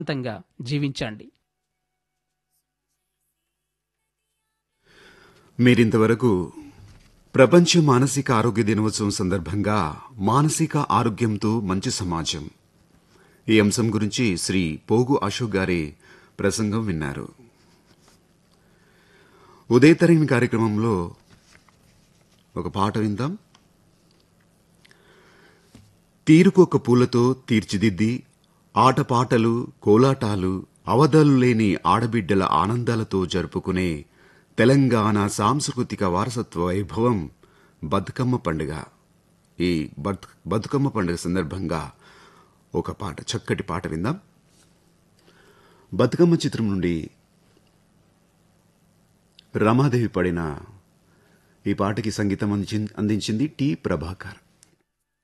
ప్రశాంతంగా జీవించండి మీరింతవరకు ప్రపంచ మానసిక ఆరోగ్య దినోత్సవం సందర్భంగా మానసిక ఆరోగ్యంతో మంచి సమాజం ఈ అంశం గురించి శ్రీ పోగు అశోక్ గారి ప్రసంగం విన్నారు ఉదయతరంగిణి కార్యక్రమంలో ఒక పాట విందాం తీరుకొక పూలతో తీర్చిదిద్ది ఆటపాటలు కోలాటాలు అవధలు లేని ఆడబిడ్డల ఆనందాలతో జరుపుకునే తెలంగాణ సాంస్కృతిక వారసత్వ వైభవం బతుకమ్మ పండుగ ఈ బత్- బతుకమ్మ పండుగ సందర్భంగా ఒక పాట చక్కటి పాట విందాం బతుకమ్మ చిత్రం నుండి రమాదేవి పడిన ఈ పాటకి సంగీతం అందించింది టి ప్రభాకర్